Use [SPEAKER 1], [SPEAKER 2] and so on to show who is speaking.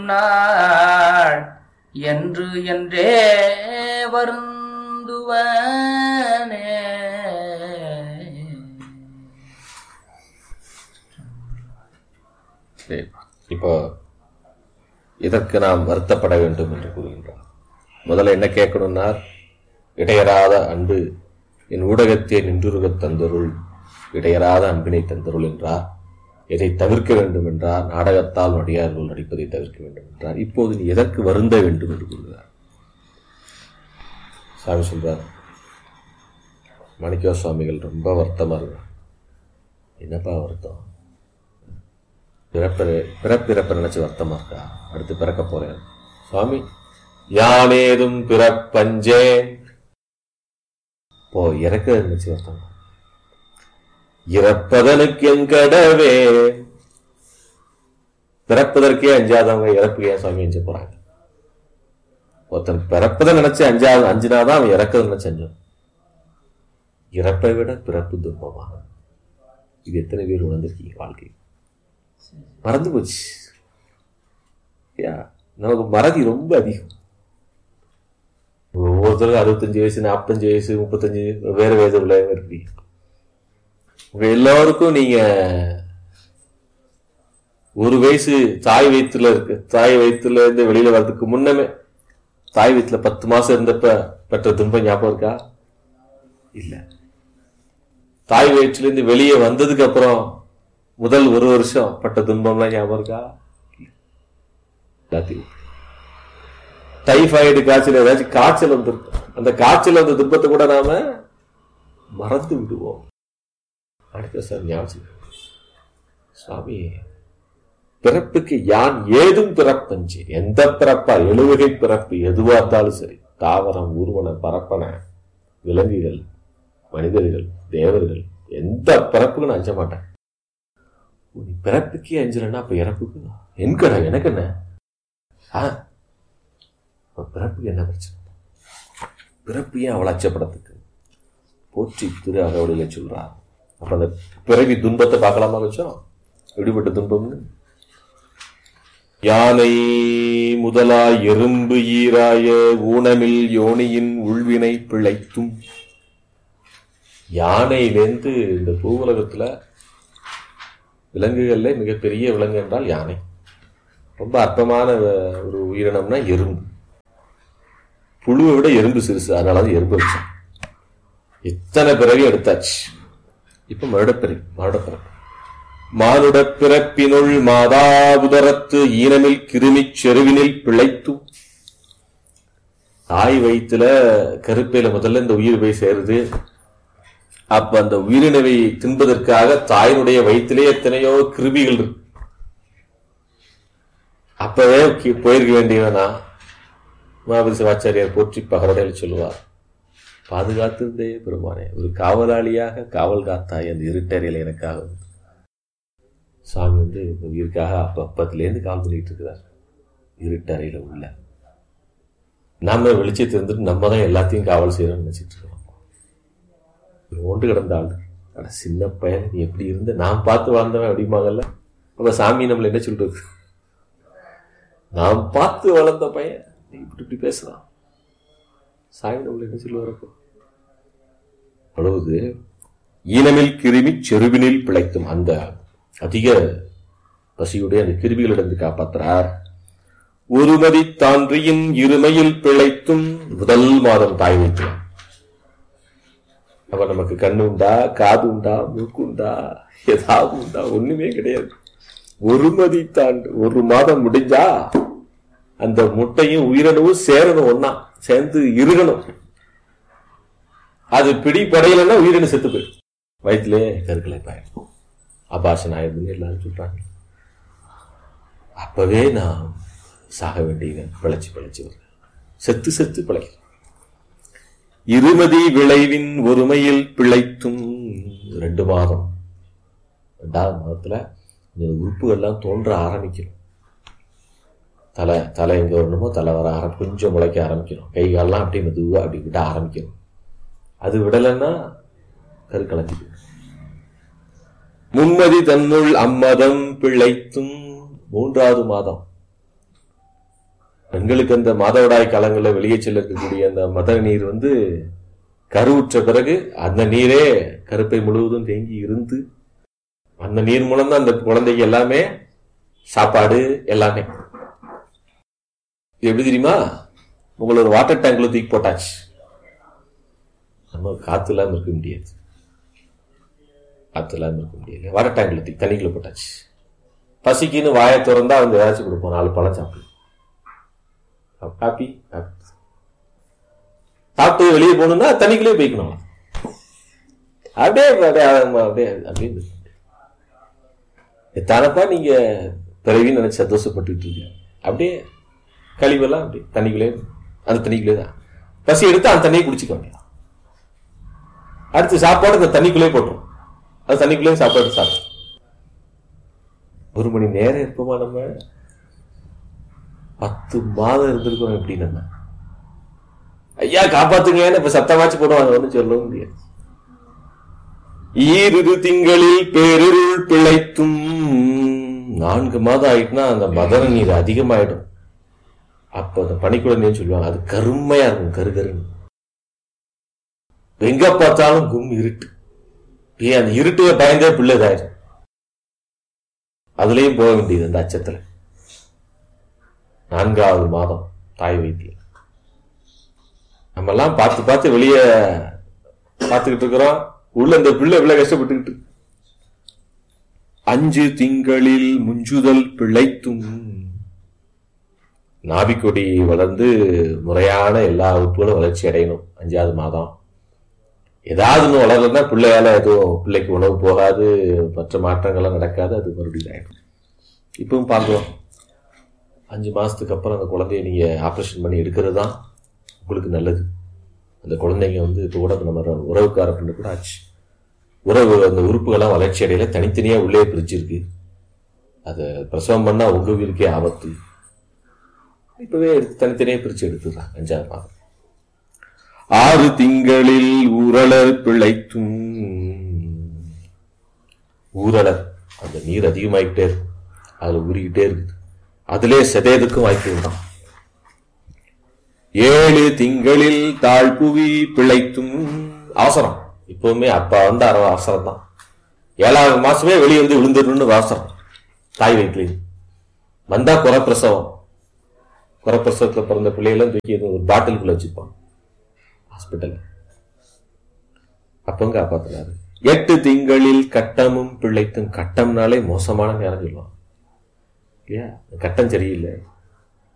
[SPEAKER 1] நாள் என்று என்றே வருந்துவனே
[SPEAKER 2] சரி. இப்போ இதற்கு நாம் வருத்தப்பட வேண்டும் என்று கூறுகின்றார் முதல்ல என்ன கேட்கணும்னா இடையறாத அன்பு என் ஊடகத்தை நின்றுருகத் தந்தருள் இடையறாத அன்பினை தந்தருள் என்றார் எதை தவிர்க்க வேண்டும் என்றார் நாடகத்தால் நடிகார்கள் நடிப்பதை தவிர்க்க வேண்டும் என்றார் இப்போது நீ எதற்கு வருந்த வேண்டும் என்று கூறுகிறார் சாமி சொல்றார் மாணிக்க சுவாமிகள் ரொம்ப வருத்தமா இருக்கிறார் என்னப்பா வருத்தம் பிறப்பிற பிறப்பிறப்ப நினைச்சு வருத்தமா இருக்கா அடுத்து பிறக்க போறேன் சுவாமி யானேதும் பிறப்பஞ்சேன் போ இறக்க நினைச்சு வருத்தம் இறப்பதனுக்கு எங்கடவே பிறப்பதற்கே அஞ்சாதவங்க இறப்பு ஏன் சுவாமி அஞ்ச போறாங்க ஒருத்தன் பிறப்பதை நினைச்சு அஞ்சாவது அஞ்சினாதான் அவன் இறக்கதை நினைச்சு அஞ்சான் இறப்பை விட பிறப்பு துன்பமாக இது எத்தனை பேர் உணர்ந்திருக்கீங்க வாழ்க்கை மறந்து போச்சு யா, நமக்கு மறதி ரொம்ப அதிகம் ஒவ்வொருத்தருக்கும் அறுபத்தஞ்சு வயசு நாற்பத்தஞ்சு வயசு முப்பத்தஞ்சு வேற வயது உள்ளவங்க இருப்பீங்க உங்க எல்லாருக்கும் நீங்க ஒரு வயசு தாய் வயிற்றுல இருக்கு தாய் வயிற்றுல இருந்து வெளியில வர்றதுக்கு முன்னமே தாய் வயிற்றுல பத்து மாசம் இருந்தப்ப பெற்ற துன்பம் ஞாபகம் இருக்கா இல்ல தாய் வயிற்றுல இருந்து வெளியே வந்ததுக்கு அப்புறம் முதல் ஒரு வருஷம் பட்ட துன்பம்லாம் ஞாபகம் இருக்கா எல்லாத்தையும் டைபாய்டு காய்ச்சல் ஏதாச்சும் காய்ச்சல் வந்திருக்கும் அந்த காய்ச்சல் வந்த துன்பத்தை கூட நாம மறந்து விடுவோம் அடுத்த சார் ஞாபகம் சுவாமி பிறப்புக்கு யான் ஏதும் பிறப்பஞ்சு எந்த பிறப்பா எழுவகை பிறப்பு எதுவா இருந்தாலும் சரி தாவரம் ஊர்வன பரப்பன விலங்குகள் மனிதர்கள் தேவர்கள் எந்த பிறப்புக்கும் நான் அஞ்ச மாட்டேன் நீ பிறப்புக்கே அஞ்சலன்னா அப்ப இறப்புக்கு என்கடா எனக்கு என்ன ஆ அப்ப பிறப்புக்கு என்ன பிரச்சனை பிறப்பு ஏன் அவளை அச்சப்படத்துக்கு போற்றி திரு அகவடியில சொல்றார் அப்ப அந்த பிறவி துன்பத்தை பார்க்கலாமா வச்சோம் எப்படிப்பட்ட துன்பம்னு யானை முதலா எறும்பு ஈராய ஊனமில் யோனியின் உள்வினை பிழைத்தும் யானையிலேந்து இந்த பூவுலகத்துல விலங்குகள்ல மிகப்பெரிய விலங்கு என்றால் யானை ரொம்ப அற்பமான அஹ், ஒரு உயிரினம்னா எறும்பு புழுவை விட எறும்பு சிறுசு அதனால அது எறும்பு வச்சான் இத்தனை பிறவி எடுத்தாச்சு இப்ப மறுடப்பிறவி மறுடப்பிறப்பு மானுட பிறப்பினுள் மாதாபுதரத்து ஈனமில் கிருமிச் செருவினில் பிழைத்து தாய் வயிற்றுல கருப்பையில முதல்ல இந்த உயிர் போய் சேருது அப்ப அந்த உயிரினவை தின்பதற்காக தாயினுடைய வயிற்றிலே எத்தனையோ கிருமிகள் இருக்கு அப்பவே கி- போயிருக்க வேண்டியவனா மாபதி சிவாச்சாரியார் போற்றி பகரடையில் சொல்லுவார் பாதுகாத்திருந்தே பெருமானே ஒரு காவலாளியாக காவல் காத்தாய் அந்த இருட்டறையில் எனக்காக வந்து சாமி வந்து இந்த உயிருக்காக அப்ப அப்பத்திலேருந்து கால் பண்ணிட்டு இருக்கிறார் இருட்டறையில உள்ள நம்ம வெளிச்சத்தை இருந்துட்டு நம்ம தான் எல்லாத்தையும் காவல் செய்யறோம்னு நினைச்சிட்டு இருக்கோம் ஒன்று கிடந்த ஆள் அட சின்ன பையன் நீ எப்படி இருந்த நான் பார்த்து வாழ்ந்தவன் அப்படிம்பாங்கல்ல அப்ப சாமி நம்மள என்ன சொல்றது நான் பார்த்து வளர்ந்த பையன் நீ இப்படி இப்படி பேசலாம் சாமி நம்மள என்ன சொல்லுவார் அப்போ அவ்வளவு ஈனமில் கிருமி செருவினில் பிழைத்தும் அந்த அதிக பசியுடைய அந்த கிருமிகளிடந்து காப்பாற்றுறார் ஒருமதி தான்றியின் இருமையில் பிழைத்தும் முதல் மாதம் தாய் வைக்கலாம் அப்ப நமக்கு கண்ணு உண்டா காது உண்டா மூக்கு உண்டா ஏதாவது உண்டா ஒண்ணுமே கிடையாது ஒருமதி தாண்டு ஒரு மாதம் முடிஞ்சா அந்த முட்டையும் உயிரணுவும் சேரணும் ஒண்ணா சேர்ந்து இருகணும் அது பிடிப்படையலைன்னா உயிரினு செத்து போயிடும் வயிற்றுலே கருக்களை பாயிடும் அபாஷன் ஆயிடுதுன்னு எல்லாரும் சொல்றாங்க அப்பவே நான் சாக வேண்டியவன் பிழைச்சு பிழைச்சு வருவேன் செத்து செத்து பிழைக்கிறேன் இருமதி விளைவின் ஒருமையில் பிழைத்தும் ரெண்டு மாதம் ரெண்டாவது மாதத்துல இந்த உறுப்புகள்லாம் தோன்ற ஆரம்பிக்கணும் தலை தலை எங்க வரணுமோ தலை வர ஆரம் கொஞ்சம் முளைக்க ஆரம்பிக்கணும் கை கால்லாம் அப்படியே மெதுவா அப்படி விட ஆரம்பிக்கணும் அது விடலைன்னா கரு கலந்து போயிடும். மும்மதி தன்னுள் அம்மதம் பிழைத்தும் மூன்றாவது மாதம் பெண்களுக்கு அந்த மாதவிடாய் காலங்களில் வெளியே செல்ல இருக்கக்கூடிய அந்த மத நீர் வந்து கருவுற்ற பிறகு அந்த நீரே கருப்பை முழுவதும் தேங்கி இருந்து அந்த நீர் மூலம் தான் அந்த குழந்தைக்கு எல்லாமே சாப்பாடு எல்லாமே இது எப்படி தெரியுமா உங்களை ஒரு வாட்டர் டேங்க்ல தூக்கி போட்டாச்சு நம்ம காத்து இல்லாம இருக்க முடியாது காத்து இல்லாம இருக்க முடியாது வாட்டர் டேங்க்ல தூக்கி தண்ணிக்குள்ள போட்டாச்சு பசிக்குன்னு வாயை திறந்தா வந்து ஏதாச்சும் கொடுப்போம் நாலு பழம் சாப்பிடு ஹாப்பி சாப்பிட்டு வெளியே போகணும்னா தண்ணிக்குள்ளே போய்க்கணும் அப்படியே அப்படியே அப்படியே அப்படியே எத்தானப்பா நீங்க பிறவின்னு நினைச்சு சந்தோஷப்பட்டுட்டு இருக்கீங்க அப்படியே கழிவெல்லாம் அப்படியே தண்ணிக்குள்ளே அந்த தண்ணிக்குள்ளே தான் பசி எடுத்து அந்த தண்ணியை குடிச்சுக்க வேண்டியதான் அடுத்து சாப்பாடு அந்த தண்ணிக்குள்ளே போட்டுரும் அது தண்ணிக்குள்ளே சாப்பாடு சாப்பிடும் ஒரு மணி நேரம் இருப்போமா நம்ம பத்து மாதம் இருந்திருக்கோம் எப்படி நம்ம ஐயா காப்பாத்துங்கன்னு இப்ப சத்தமாச்சு போடுவாங்க ஒன்றும் சொல்லவும் முடியாது ஈரிரு திங்களில் பேரிருள் பிழைத்தும் நான்கு மாதம் ஆயிட்டுனா அந்த மதன நீர் அதிகமாயிடும் அப்ப அந்த பனிக்குழந்தைன்னு சொல்லுவாங்க அது கருமையா இருக்கும் கரு கருன்னு எங்க பார்த்தாலும் கும் இருட்டு ஏன் அந்த இருட்டுல பயந்தே பிள்ளை இதாயிரும் அதுலயும் போக வேண்டியது அந்த அச்சத்துல நான்காவது மாதம் தாய் வைத்தியம் நம்ம எல்லாம் பார்த்து பார்த்து வெளியே பார்த்துக்கிட்டு இருக்கிறோம் உள்ள இந்த பிள்ளை இவ்வளவு கஷ்டப்பட்டுக்கிட்டு அஞ்சு திங்களில் முஞ்சுதல் பிழைத்தும் நாபிக்கொடி வளர்ந்து முறையான எல்லா உறுப்புகளும் வளர்ச்சி அடையணும் அஞ்சாவது மாதம் ஏதாவது ஒன்று வளரலன்னா பிள்ளையால எதுவும் பிள்ளைக்கு உணவு போகாது மற்ற மாற்றங்கள்லாம் நடக்காது அது மறுபடியும் ஆயிடும் இப்பவும் பார்க்கலாம் அஞ்சு மாசத்துக்கு அப்புறம் அந்த குழந்தைய நீங்க ஆப்ரேஷன் பண்ணி எடுக்கிறது தான் உங்களுக்கு நல்லது அந்த குழந்தைங்க வந்து இப்போ கூட நம்ம உறவுக்கார பண்ண கூட ஆச்சு உறவு அந்த உறுப்புகள்லாம் வளர்ச்சி அடையில தனித்தனியா உள்ளே பிரிச்சிருக்கு அதை பிரசவம் பண்ணா உங்க உயிருக்கே ஆபத்து இப்பவே எடுத்து தனித்தனியா பிரிச்சு எடுத்துடுறாங்க அஞ்சாவது மாதம் ஆறு திங்களில் ஊரலர் பிழைத்தும் ஊரலர் அந்த நீர் அதிகமாயிட்டே இருக்கும் அதுல ஊறிக்கிட்டே இருக்குது அதிலே செதையதுக்கும் வாய்ப்பு உண்டாம் ஏழு திங்களில் தாழ்புவி பிழைத்தும் அவசரம் இப்பவுமே அப்பா வந்து அரை அவசரம் தான் ஏழாவது மாசமே வெளியே வந்து விழுந்துடணும்னு அவசரம் தாய் வயிற்றுல வந்தா குறப்பிரசவம் குறப்பிரசவத்துல பிறந்த பிள்ளைகளும் தூக்கி ஒரு பாட்டிலுக்குள்ள வச்சுப்பான் ஹாஸ்பிட்டல் அப்பங்க காப்பாத்துறாரு எட்டு திங்களில் கட்டமும் பிழைத்தும் கட்டம்னாலே மோசமான நேரம் சொல்லுவான் இல்லையா கட்டம் சரியில்லை